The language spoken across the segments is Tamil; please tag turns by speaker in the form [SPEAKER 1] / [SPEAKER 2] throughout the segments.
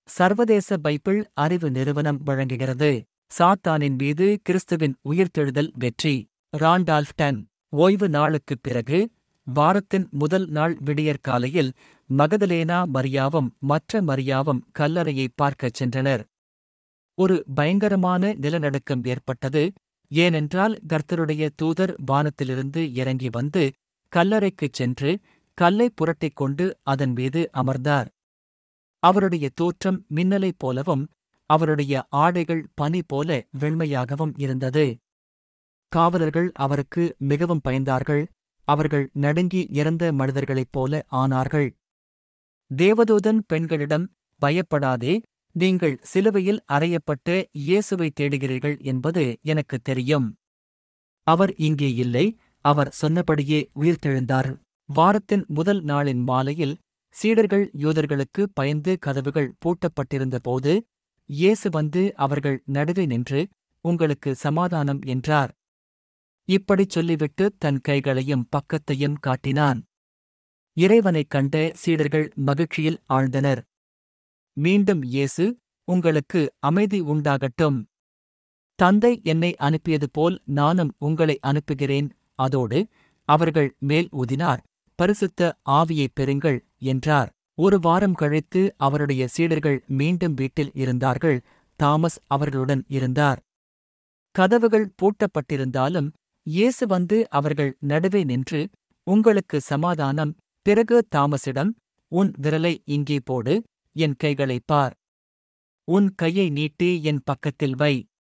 [SPEAKER 1] சர்வதேச பைபிள் அறிவு நிறுவனம் வழங்குகிறது சாத்தானின் மீது கிறிஸ்துவின் உயிர்த்தெழுதல் வெற்றி ராண்டால்ஃப்டன் ஓய்வு நாளுக்குப் பிறகு வாரத்தின் முதல் நாள் விடியற்காலையில் மகதலேனா மரியாவும் மற்ற மரியாவும் கல்லறையை பார்க்கச் சென்றனர் ஒரு பயங்கரமான நிலநடுக்கம் ஏற்பட்டது ஏனென்றால் கர்த்தருடைய தூதர் வானத்திலிருந்து இறங்கி வந்து கல்லறைக்குச் சென்று கல்லை புரட்டிக் கொண்டு அதன் மீது அமர்ந்தார் அவருடைய தோற்றம் மின்னலைப் போலவும் அவருடைய ஆடைகள் பனி போல வெண்மையாகவும் இருந்தது காவலர்கள் அவருக்கு மிகவும் பயந்தார்கள் அவர்கள் நடுங்கி இறந்த மனிதர்களைப் போல ஆனார்கள் தேவதூதன் பெண்களிடம் பயப்படாதே நீங்கள் சிலுவையில் அறையப்பட்ட இயேசுவை தேடுகிறீர்கள் என்பது எனக்குத் தெரியும் அவர் இங்கே இல்லை அவர் சொன்னபடியே உயிர்த்தெழுந்தார் வாரத்தின் முதல் நாளின் மாலையில் சீடர்கள் யூதர்களுக்கு பயந்து கதவுகள் பூட்டப்பட்டிருந்தபோது இயேசு வந்து அவர்கள் நடுவே நின்று உங்களுக்கு சமாதானம் என்றார் இப்படிச் சொல்லிவிட்டு தன் கைகளையும் பக்கத்தையும் காட்டினான் இறைவனைக் கண்ட சீடர்கள் மகிழ்ச்சியில் ஆழ்ந்தனர் மீண்டும் இயேசு உங்களுக்கு அமைதி உண்டாகட்டும் தந்தை என்னை அனுப்பியது போல் நானும் உங்களை அனுப்புகிறேன் அதோடு அவர்கள் மேல் ஊதினார் பரிசுத்த ஆவியைப் பெறுங்கள் என்றார் ஒரு வாரம் கழித்து அவருடைய சீடர்கள் மீண்டும் வீட்டில் இருந்தார்கள் தாமஸ் அவர்களுடன் இருந்தார் கதவுகள் பூட்டப்பட்டிருந்தாலும் இயேசு வந்து அவர்கள் நடுவே நின்று உங்களுக்கு சமாதானம் பிறகு தாமஸிடம் உன் விரலை இங்கே போடு என் கைகளைப் பார் உன் கையை நீட்டி என் பக்கத்தில் வை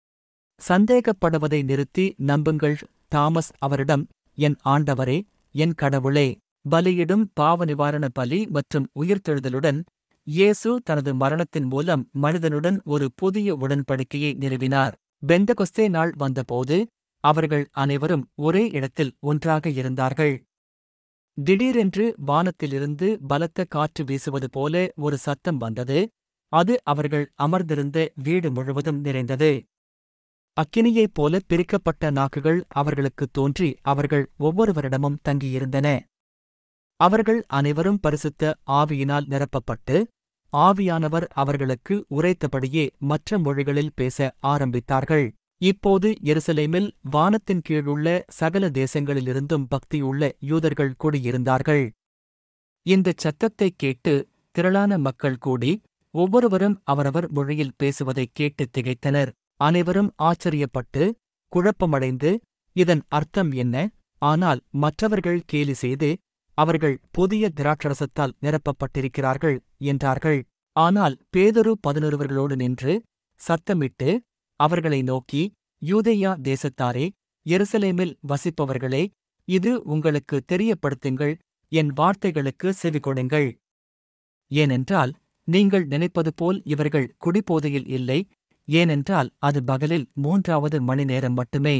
[SPEAKER 1] சந்தேகப்படுவதை நிறுத்தி நம்புங்கள் தாமஸ் அவரிடம் என் ஆண்டவரே என் கடவுளே பலியிடும் பாவ நிவாரண பலி மற்றும் உயிர்த்தெழுதலுடன் இயேசு தனது மரணத்தின் மூலம் மனிதனுடன் ஒரு புதிய உடன்படிக்கையை நிறுவினார் பெந்தகொஸ்தே நாள் வந்தபோது அவர்கள் அனைவரும் ஒரே இடத்தில் ஒன்றாக இருந்தார்கள் திடீரென்று வானத்திலிருந்து பலத்த காற்று வீசுவது போல ஒரு சத்தம் வந்தது அது அவர்கள் அமர்ந்திருந்த வீடு முழுவதும் நிறைந்தது அக்கினியைப் போல பிரிக்கப்பட்ட நாக்குகள் அவர்களுக்குத் தோன்றி அவர்கள் ஒவ்வொருவரிடமும் தங்கியிருந்தன அவர்கள் அனைவரும் பரிசுத்த ஆவியினால் நிரப்பப்பட்டு ஆவியானவர் அவர்களுக்கு உரைத்தபடியே மற்ற மொழிகளில் பேச ஆரம்பித்தார்கள் இப்போது எருசலேமில் வானத்தின் கீழுள்ள சகல தேசங்களிலிருந்தும் பக்தியுள்ள யூதர்கள் கூடியிருந்தார்கள் இந்தச் சத்தத்தைக் கேட்டு திரளான மக்கள் கூடி ஒவ்வொருவரும் அவரவர் மொழியில் பேசுவதைக் கேட்டு திகைத்தனர் அனைவரும் ஆச்சரியப்பட்டு குழப்பமடைந்து இதன் அர்த்தம் என்ன ஆனால் மற்றவர்கள் கேலி செய்து அவர்கள் புதிய திராட்சரசத்தால் நிரப்பப்பட்டிருக்கிறார்கள் என்றார்கள் ஆனால் பேதொரு பதினொருவர்களோடு நின்று சத்தமிட்டு அவர்களை நோக்கி யூதேயா தேசத்தாரே எருசலேமில் வசிப்பவர்களே இது உங்களுக்கு தெரியப்படுத்துங்கள் என் வார்த்தைகளுக்கு செவிகொடுங்கள் ஏனென்றால் நீங்கள் நினைப்பது போல் இவர்கள் குடிபோதையில் இல்லை ஏனென்றால் அது பகலில் மூன்றாவது மணி நேரம் மட்டுமே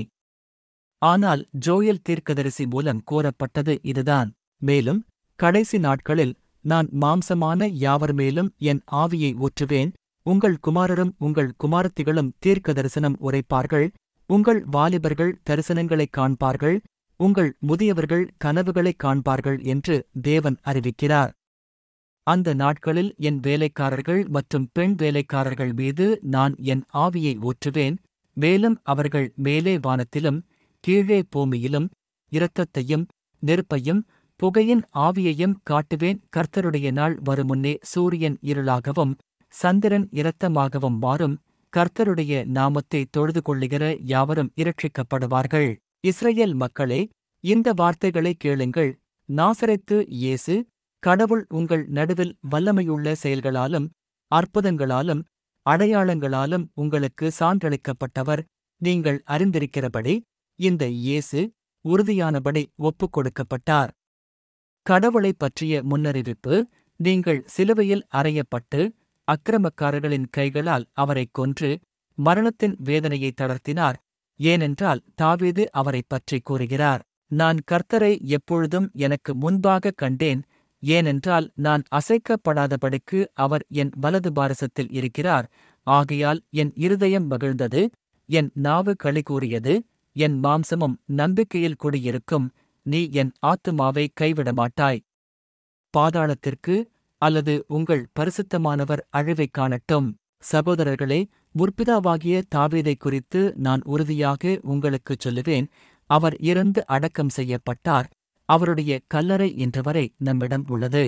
[SPEAKER 1] ஆனால் ஜோயல் தீர்க்கதரிசி மூலம் கூறப்பட்டது இதுதான் மேலும் கடைசி நாட்களில் நான் மாம்சமான யாவர் மேலும் என் ஆவியை ஊற்றுவேன் உங்கள் குமாரரும் உங்கள் குமாரத்திகளும் தீர்க்க தரிசனம் உரைப்பார்கள் உங்கள் வாலிபர்கள் தரிசனங்களைக் காண்பார்கள் உங்கள் முதியவர்கள் கனவுகளைக் காண்பார்கள் என்று தேவன் அறிவிக்கிறார் அந்த நாட்களில் என் வேலைக்காரர்கள் மற்றும் பெண் வேலைக்காரர்கள் மீது நான் என் ஆவியை ஊற்றுவேன் மேலும் அவர்கள் மேலே வானத்திலும் கீழே பூமியிலும் இரத்தத்தையும் நெருப்பையும் புகையின் ஆவியையும் காட்டுவேன் கர்த்தருடைய நாள் வருமுன்னே சூரியன் இருளாகவும் சந்திரன் இரத்தமாகவும் மாறும் கர்த்தருடைய நாமத்தை தொழுது கொள்ளுகிற யாவரும் இரட்சிக்கப்படுவார்கள் இஸ்ரேல் மக்களே இந்த வார்த்தைகளை கேளுங்கள் நாசரைத்து இயேசு கடவுள் உங்கள் நடுவில் வல்லமையுள்ள செயல்களாலும் அற்புதங்களாலும் அடையாளங்களாலும் உங்களுக்கு சான்றளிக்கப்பட்டவர் நீங்கள் அறிந்திருக்கிறபடி இந்த இயேசு உறுதியானபடி ஒப்புக் கொடுக்கப்பட்டார் கடவுளைப் பற்றிய முன்னறிவிப்பு நீங்கள் சிலுவையில் அறையப்பட்டு அக்கிரமக்காரர்களின் கைகளால் அவரைக் கொன்று மரணத்தின் வேதனையை தளர்த்தினார் ஏனென்றால் தாவீது அவரைப் பற்றி கூறுகிறார் நான் கர்த்தரை எப்பொழுதும் எனக்கு முன்பாக கண்டேன் ஏனென்றால் நான் அசைக்கப்படாதபடிக்கு அவர் என் வலது பாரசத்தில் இருக்கிறார் ஆகையால் என் இருதயம் மகிழ்ந்தது என் நாவு களி கூறியது என் மாம்சமும் நம்பிக்கையில் குடியிருக்கும் நீ என் ஆத்துமாவை கைவிடமாட்டாய் பாதாளத்திற்கு அல்லது உங்கள் பரிசுத்தமானவர் அழிவைக் காணட்டும் சகோதரர்களே முற்பிதாவாகிய தாவீதை குறித்து நான் உறுதியாக உங்களுக்குச் சொல்லுவேன் அவர் இறந்து அடக்கம் செய்யப்பட்டார் அவருடைய கல்லறை இன்று வரை நம்மிடம் உள்ளது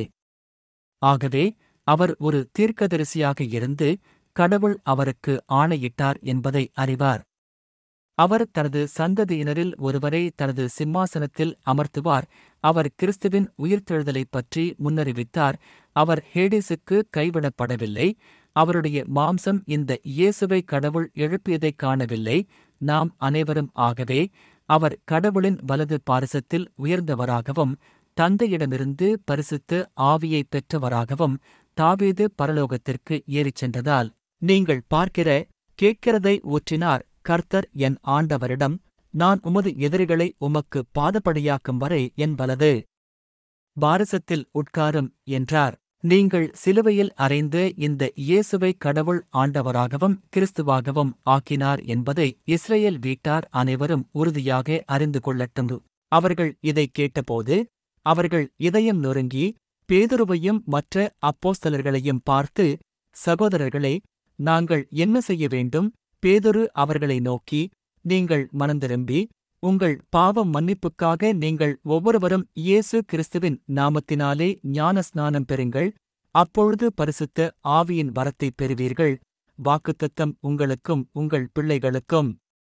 [SPEAKER 1] ஆகவே அவர் ஒரு தீர்க்கதரிசியாக இருந்து கடவுள் அவருக்கு ஆணையிட்டார் என்பதை அறிவார் அவர் தனது சந்ததியினரில் ஒருவரை தனது சிம்மாசனத்தில் அமர்த்துவார் அவர் கிறிஸ்துவின் உயிர்த்தெழுதலைப் பற்றி முன்னறிவித்தார் அவர் ஹேடிஸுக்கு கைவிடப்படவில்லை அவருடைய மாம்சம் இந்த இயேசுவை கடவுள் எழுப்பியதைக் காணவில்லை நாம் அனைவரும் ஆகவே அவர் கடவுளின் வலது பாரசத்தில் உயர்ந்தவராகவும் தந்தையிடமிருந்து பரிசுத்த ஆவியை பெற்றவராகவும் தாவீது பரலோகத்திற்கு ஏறிச் சென்றதால் நீங்கள் பார்க்கிற கேட்கிறதை ஊற்றினார் கர்த்தர் என் ஆண்டவரிடம் நான் உமது எதிரிகளை உமக்கு பாதப்படியாக்கும் வரை என் வலது பாரசத்தில் உட்காரும் என்றார் நீங்கள் சிலுவையில் அறைந்த இந்த இயேசுவை கடவுள் ஆண்டவராகவும் கிறிஸ்துவாகவும் ஆக்கினார் என்பதை இஸ்ரேல் வீட்டார் அனைவரும் உறுதியாக அறிந்து கொள்ளட்டும் அவர்கள் இதைக் கேட்டபோது அவர்கள் இதயம் நொறுங்கி பேதுருவையும் மற்ற அப்போஸ்தலர்களையும் பார்த்து சகோதரர்களே நாங்கள் என்ன செய்ய வேண்டும் பேதுரு அவர்களை நோக்கி நீங்கள் மனந்திரும்பி உங்கள் பாவம் மன்னிப்புக்காக நீங்கள் ஒவ்வொருவரும் இயேசு கிறிஸ்துவின் நாமத்தினாலே ஞான ஸ்நானம் பெறுங்கள் அப்பொழுது பரிசுத்த ஆவியின் வரத்தைப் பெறுவீர்கள் வாக்குத்தத்தம் உங்களுக்கும் உங்கள் பிள்ளைகளுக்கும்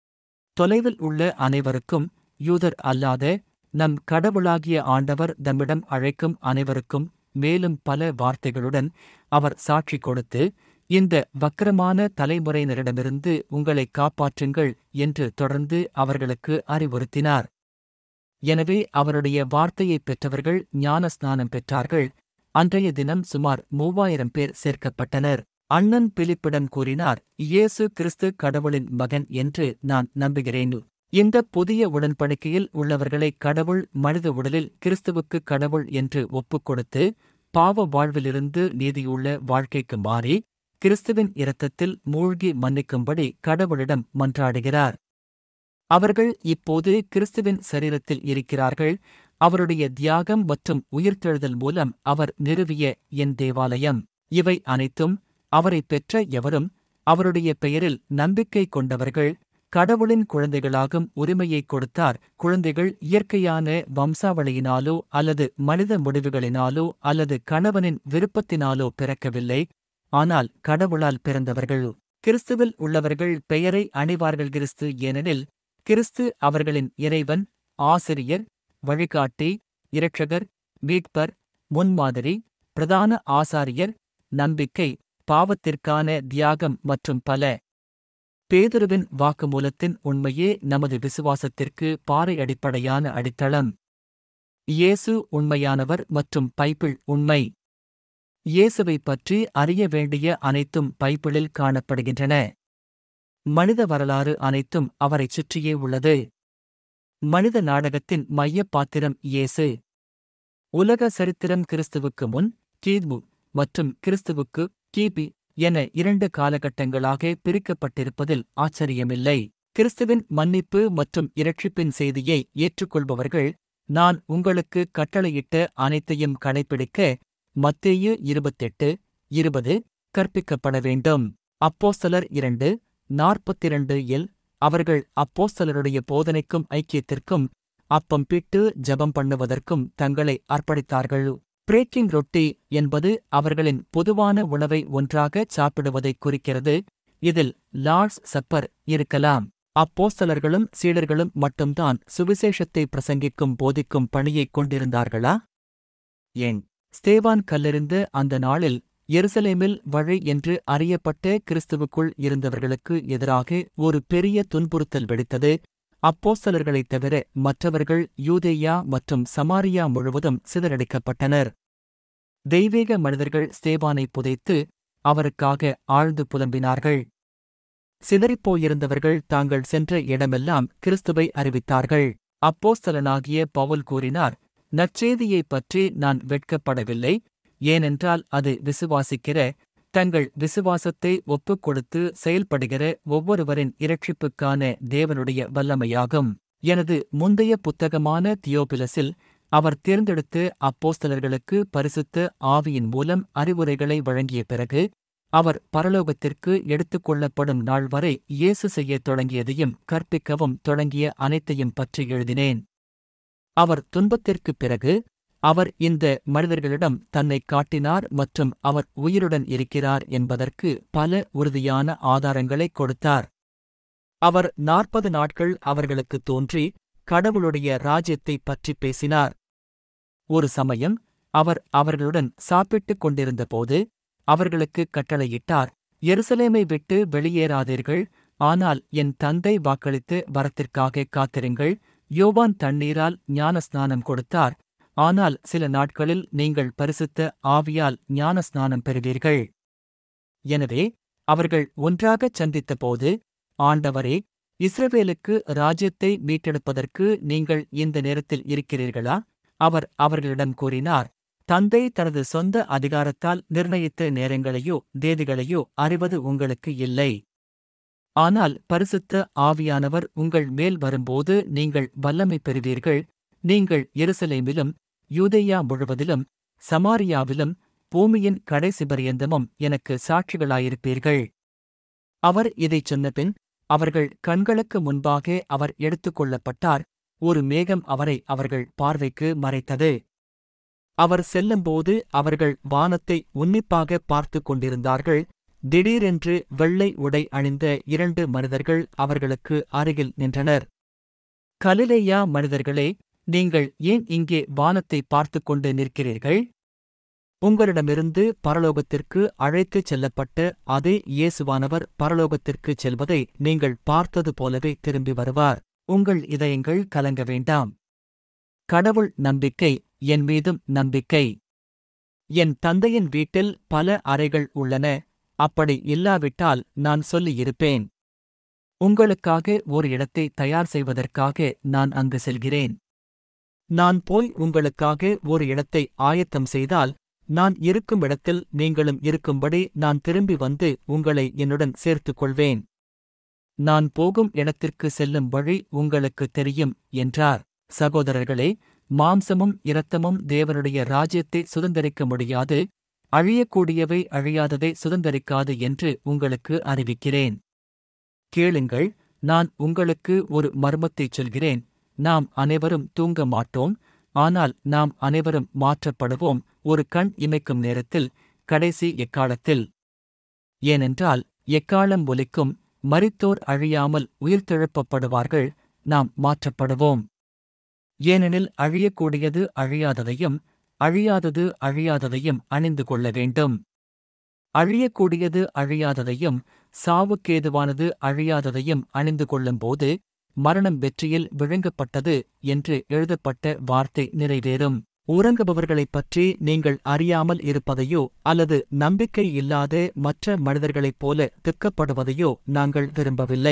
[SPEAKER 1] தொலைவில் உள்ள அனைவருக்கும் யூதர் அல்லாத நம் கடவுளாகிய ஆண்டவர் தம்மிடம் அழைக்கும் அனைவருக்கும் மேலும் பல வார்த்தைகளுடன் அவர் சாட்சி கொடுத்து இந்த வக்கரமான தலைமுறையினரிடமிருந்து உங்களை காப்பாற்றுங்கள் என்று தொடர்ந்து அவர்களுக்கு அறிவுறுத்தினார் எனவே அவருடைய வார்த்தையைப் பெற்றவர்கள் ஞான ஸ்நானம் பெற்றார்கள் அன்றைய தினம் சுமார் மூவாயிரம் பேர் சேர்க்கப்பட்டனர் அண்ணன் பிலிப்பிடம் கூறினார் இயேசு கிறிஸ்து கடவுளின் மகன் என்று நான் நம்புகிறேன் இந்த புதிய உடன்படிக்கையில் உள்ளவர்களை கடவுள் மனித உடலில் கிறிஸ்துவுக்கு கடவுள் என்று ஒப்புக்கொடுத்து பாவ வாழ்விலிருந்து நீதியுள்ள வாழ்க்கைக்கு மாறி கிறிஸ்துவின் இரத்தத்தில் மூழ்கி மன்னிக்கும்படி கடவுளிடம் மன்றாடுகிறார் அவர்கள் இப்போது கிறிஸ்துவின் சரீரத்தில் இருக்கிறார்கள் அவருடைய தியாகம் மற்றும் உயிர்த்தெழுதல் மூலம் அவர் நிறுவிய என் தேவாலயம் இவை அனைத்தும் அவரை பெற்ற எவரும் அவருடைய பெயரில் நம்பிக்கை கொண்டவர்கள் கடவுளின் குழந்தைகளாகும் உரிமையை கொடுத்தார் குழந்தைகள் இயற்கையான வம்சாவளியினாலோ அல்லது மனித முடிவுகளினாலோ அல்லது கணவனின் விருப்பத்தினாலோ பிறக்கவில்லை ஆனால் கடவுளால் பிறந்தவர்கள் கிறிஸ்துவில் உள்ளவர்கள் பெயரை அணிவார்கள் கிறிஸ்து ஏனெனில் கிறிஸ்து அவர்களின் இறைவன் ஆசிரியர் வழிகாட்டி இரட்சகர் மீட்பர் முன்மாதிரி பிரதான ஆசாரியர் நம்பிக்கை பாவத்திற்கான தியாகம் மற்றும் பல பேதுருவின் வாக்குமூலத்தின் உண்மையே நமது விசுவாசத்திற்கு பாறை அடிப்படையான அடித்தளம் இயேசு உண்மையானவர் மற்றும் பைபிள் உண்மை இயேசுவை பற்றி அறிய வேண்டிய அனைத்தும் பைபிளில் காணப்படுகின்றன மனித வரலாறு அனைத்தும் அவரைச் சுற்றியே உள்ளது மனித நாடகத்தின் மையப் பாத்திரம் இயேசு உலக சரித்திரம் கிறிஸ்துவுக்கு முன் கிமு மற்றும் கிறிஸ்துவுக்கு கிபி என இரண்டு காலகட்டங்களாக பிரிக்கப்பட்டிருப்பதில் ஆச்சரியமில்லை கிறிஸ்துவின் மன்னிப்பு மற்றும் இரட்சிப்பின் செய்தியை ஏற்றுக்கொள்பவர்கள் நான் உங்களுக்கு கட்டளையிட்ட அனைத்தையும் கடைப்பிடிக்க மத்தேயு இருபத்தெட்டு இருபது கற்பிக்கப்பட வேண்டும் அப்போஸ்தலர் இரண்டு நாற்பத்திரண்டு இல் அவர்கள் அப்போஸ்தலருடைய போதனைக்கும் ஐக்கியத்திற்கும் அப்பம் பிட்டு ஜெபம் பண்ணுவதற்கும் தங்களை அர்ப்பணித்தார்கள் பிரேக்கிங் ரொட்டி என்பது அவர்களின் பொதுவான உணவை ஒன்றாக சாப்பிடுவதைக் குறிக்கிறது இதில் லார்ட்ஸ் சப்பர் இருக்கலாம் அப்போஸ்தலர்களும் சீடர்களும் மட்டும்தான் சுவிசேஷத்தை பிரசங்கிக்கும் போதிக்கும் பணியைக் கொண்டிருந்தார்களா ஏன் ஸ்தேவான் கல்லெறிந்த அந்த நாளில் எருசலேமில் வழி என்று அறியப்பட்ட கிறிஸ்துவுக்குள் இருந்தவர்களுக்கு எதிராக ஒரு பெரிய துன்புறுத்தல் வெடித்தது அப்போஸ்தலர்களைத் தவிர மற்றவர்கள் யூதேயா மற்றும் சமாரியா முழுவதும் சிதறடிக்கப்பட்டனர் தெய்வீக மனிதர்கள் ஸ்தேவானை புதைத்து அவருக்காக ஆழ்ந்து புலம்பினார்கள் சிதறிப்போயிருந்தவர்கள் தாங்கள் சென்ற இடமெல்லாம் கிறிஸ்துவை அறிவித்தார்கள் அப்போஸ்தலனாகிய பவுல் கூறினார் நற்செய்தியைப் பற்றி நான் வெட்கப்படவில்லை ஏனென்றால் அது விசுவாசிக்கிற தங்கள் விசுவாசத்தை ஒப்புக் கொடுத்து செயல்படுகிற ஒவ்வொருவரின் இரட்சிப்புக்கான தேவனுடைய வல்லமையாகும் எனது முந்தைய புத்தகமான தியோபிலஸில் அவர் தேர்ந்தெடுத்து அப்போஸ்தலர்களுக்கு பரிசுத்த ஆவியின் மூலம் அறிவுரைகளை வழங்கிய பிறகு அவர் பரலோகத்திற்கு எடுத்துக் கொள்ளப்படும் நாள் வரை இயேசு செய்யத் தொடங்கியதையும் கற்பிக்கவும் தொடங்கிய அனைத்தையும் பற்றி எழுதினேன் அவர் துன்பத்திற்குப் பிறகு அவர் இந்த மனிதர்களிடம் தன்னை காட்டினார் மற்றும் அவர் உயிருடன் இருக்கிறார் என்பதற்கு பல உறுதியான ஆதாரங்களைக் கொடுத்தார் அவர் நாற்பது நாட்கள் அவர்களுக்கு தோன்றி கடவுளுடைய ராஜ்யத்தைப் பற்றி பேசினார் ஒரு சமயம் அவர் அவர்களுடன் சாப்பிட்டுக் கொண்டிருந்தபோது அவர்களுக்கு கட்டளையிட்டார் எருசலேமை விட்டு வெளியேறாதீர்கள் ஆனால் என் தந்தை வாக்களித்து வரத்திற்காக காத்திருங்கள் யோவான் தண்ணீரால் ஞானஸ்நானம் கொடுத்தார் ஆனால் சில நாட்களில் நீங்கள் பரிசுத்த ஆவியால் ஞானஸ்நானம் பெறுவீர்கள் எனவே அவர்கள் ஒன்றாகச் சந்தித்தபோது ஆண்டவரே இஸ்ரவேலுக்கு ராஜ்யத்தை மீட்டெடுப்பதற்கு நீங்கள் இந்த நேரத்தில் இருக்கிறீர்களா அவர் அவர்களிடம் கூறினார் தந்தை தனது சொந்த அதிகாரத்தால் நிர்ணயித்த நேரங்களையோ தேதிகளையோ அறிவது உங்களுக்கு இல்லை ஆனால் பரிசுத்த ஆவியானவர் உங்கள் மேல் வரும்போது நீங்கள் வல்லமை பெறுவீர்கள் நீங்கள் எருசலேமிலும் யூதேயா முழுவதிலும் சமாரியாவிலும் பூமியின் கடைசி பரியந்தமும் எனக்கு சாட்சிகளாயிருப்பீர்கள் அவர் இதைச் சொன்னபின் அவர்கள் கண்களுக்கு முன்பாக அவர் எடுத்துக் கொள்ளப்பட்டார் ஒரு மேகம் அவரை அவர்கள் பார்வைக்கு மறைத்தது அவர் செல்லும்போது அவர்கள் வானத்தை உன்னிப்பாக பார்த்துக் கொண்டிருந்தார்கள் திடீரென்று வெள்ளை உடை அணிந்த இரண்டு மனிதர்கள் அவர்களுக்கு அருகில் நின்றனர் கலிலேயா மனிதர்களே நீங்கள் ஏன் இங்கே வானத்தை பார்த்துக் கொண்டு நிற்கிறீர்கள் உங்களிடமிருந்து பரலோகத்திற்கு அழைத்துச் செல்லப்பட்ட அதே இயேசுவானவர் பரலோகத்திற்குச் செல்வதை நீங்கள் பார்த்தது போலவே திரும்பி வருவார் உங்கள் இதயங்கள் கலங்க வேண்டாம் கடவுள் நம்பிக்கை என் மீதும் நம்பிக்கை என் தந்தையின் வீட்டில் பல அறைகள் உள்ளன அப்படி இல்லாவிட்டால் நான் சொல்லியிருப்பேன் உங்களுக்காக ஒரு இடத்தை தயார் செய்வதற்காக நான் அங்கு செல்கிறேன் நான் போய் உங்களுக்காக ஒரு இடத்தை ஆயத்தம் செய்தால் நான் இருக்கும் இடத்தில் நீங்களும் இருக்கும்படி நான் திரும்பி வந்து உங்களை என்னுடன் சேர்த்துக் கொள்வேன் நான் போகும் இடத்திற்கு செல்லும் வழி உங்களுக்கு தெரியும் என்றார் சகோதரர்களே மாம்சமும் இரத்தமும் தேவனுடைய ராஜ்யத்தை சுதந்தரிக்க முடியாது அழியக்கூடியவை அழியாததை சுதந்தரிக்காது என்று உங்களுக்கு அறிவிக்கிறேன் கேளுங்கள் நான் உங்களுக்கு ஒரு மர்மத்தைச் சொல்கிறேன் நாம் அனைவரும் தூங்க மாட்டோம் ஆனால் நாம் அனைவரும் மாற்றப்படுவோம் ஒரு கண் இமைக்கும் நேரத்தில் கடைசி எக்காலத்தில் ஏனென்றால் எக்காலம் ஒலிக்கும் மரித்தோர் அழியாமல் உயிர்த்தெழுப்பப்படுவார்கள் நாம் மாற்றப்படுவோம் ஏனெனில் அழியக்கூடியது அழியாததையும் அழியாதது அழியாததையும் அணிந்து கொள்ள வேண்டும் அழியக்கூடியது அழியாததையும் சாவுக்கேதுவானது அழியாததையும் அணிந்து கொள்ளும்போது மரணம் வெற்றியில் விழுங்கப்பட்டது என்று எழுதப்பட்ட வார்த்தை நிறைவேறும் உறங்குபவர்களைப் பற்றி நீங்கள் அறியாமல் இருப்பதையோ அல்லது நம்பிக்கை இல்லாத மற்ற மனிதர்களைப் போல திக்கப்படுவதையோ நாங்கள் விரும்பவில்லை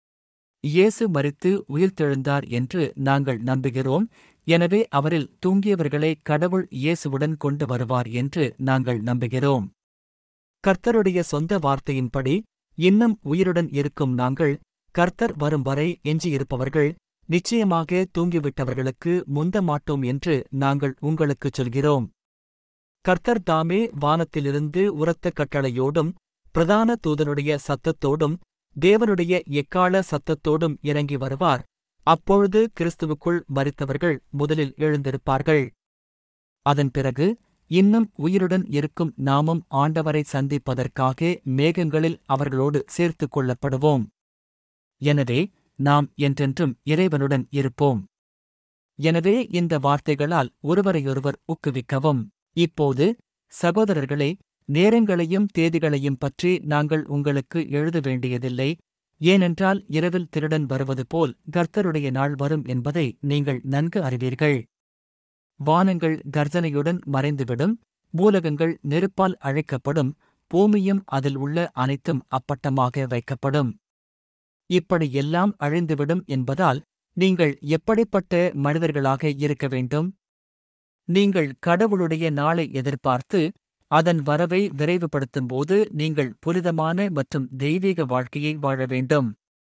[SPEAKER 1] இயேசு மரித்து உயிர்த்தெழுந்தார் என்று நாங்கள் நம்புகிறோம் எனவே அவரில் தூங்கியவர்களை கடவுள் இயேசுவுடன் கொண்டு வருவார் என்று நாங்கள் நம்புகிறோம் கர்த்தருடைய சொந்த வார்த்தையின்படி இன்னும் உயிருடன் இருக்கும் நாங்கள் கர்த்தர் வரும் வரை எஞ்சியிருப்பவர்கள் நிச்சயமாக தூங்கிவிட்டவர்களுக்கு முந்த மாட்டோம் என்று நாங்கள் உங்களுக்குச் சொல்கிறோம் கர்த்தர் தாமே வானத்திலிருந்து உரத்த கட்டளையோடும் பிரதான தூதனுடைய சத்தத்தோடும் தேவனுடைய எக்கால சத்தத்தோடும் இறங்கி வருவார் அப்பொழுது கிறிஸ்துவுக்குள் மரித்தவர்கள் முதலில் எழுந்திருப்பார்கள் அதன் பிறகு இன்னும் உயிருடன் இருக்கும் நாமும் ஆண்டவரை சந்திப்பதற்காக மேகங்களில் அவர்களோடு சேர்த்துக் கொள்ளப்படுவோம் எனவே நாம் என்றென்றும் இறைவனுடன் இருப்போம் எனவே இந்த வார்த்தைகளால் ஒருவரையொருவர் ஊக்குவிக்கவும் இப்போது சகோதரர்களே நேரங்களையும் தேதிகளையும் பற்றி நாங்கள் உங்களுக்கு எழுத வேண்டியதில்லை ஏனென்றால் இரவில் திருடன் வருவது போல் கர்த்தருடைய நாள் வரும் என்பதை நீங்கள் நன்கு அறிவீர்கள் வானங்கள் கர்ஜனையுடன் மறைந்துவிடும் மூலகங்கள் நெருப்பால் அழைக்கப்படும் பூமியும் அதில் உள்ள அனைத்தும் அப்பட்டமாக வைக்கப்படும் இப்படி எல்லாம் அழிந்துவிடும் என்பதால் நீங்கள் எப்படிப்பட்ட மனிதர்களாக இருக்க வேண்டும் நீங்கள் கடவுளுடைய நாளை எதிர்பார்த்து அதன் வரவை விரைவுபடுத்தும்போது நீங்கள் புனிதமான மற்றும் தெய்வீக வாழ்க்கையை வாழ வேண்டும்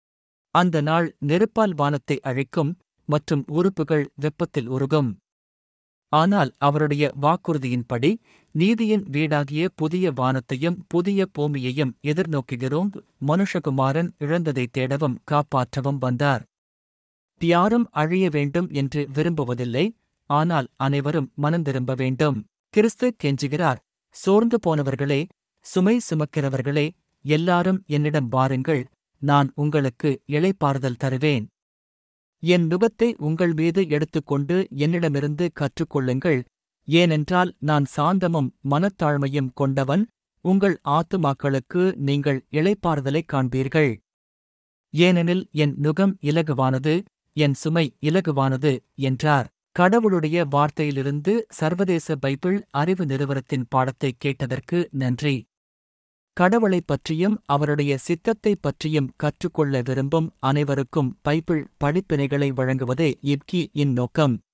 [SPEAKER 1] அந்த நாள் நெருப்பால் வானத்தை அழிக்கும் மற்றும் உறுப்புகள் வெப்பத்தில் உருகும் ஆனால் அவருடைய வாக்குறுதியின்படி நீதியின் வீடாகிய புதிய வானத்தையும் புதிய பூமியையும் எதிர்நோக்குகிறோம் மனுஷகுமாரன் இழந்ததை தேடவும் காப்பாற்றவும் வந்தார் யாரும் அழிய வேண்டும் என்று விரும்புவதில்லை ஆனால் அனைவரும் மனந்திரும்ப வேண்டும் கிறிஸ்து கெஞ்சுகிறார் சோர்ந்து போனவர்களே சுமை சுமக்கிறவர்களே எல்லாரும் என்னிடம் வாருங்கள் நான் உங்களுக்கு இளைப்பாறுதல் தருவேன் என் நுகத்தை உங்கள் மீது எடுத்துக்கொண்டு என்னிடமிருந்து கற்றுக்கொள்ளுங்கள் ஏனென்றால் நான் சாந்தமும் மனத்தாழ்மையும் கொண்டவன் உங்கள் ஆத்துமாக்களுக்கு நீங்கள் இளைப்பாறுதலைக் காண்பீர்கள் ஏனெனில் என் நுகம் இலகுவானது என் சுமை இலகுவானது என்றார் கடவுளுடைய வார்த்தையிலிருந்து சர்வதேச பைபிள் அறிவு நிறுவனத்தின் பாடத்தை கேட்டதற்கு நன்றி கடவுளைப் பற்றியும் அவருடைய சித்தத்தைப் பற்றியும் கற்றுக்கொள்ள விரும்பும் அனைவருக்கும் பைபிள் படிப்பினைகளை வழங்குவதே இப்கி இன் நோக்கம்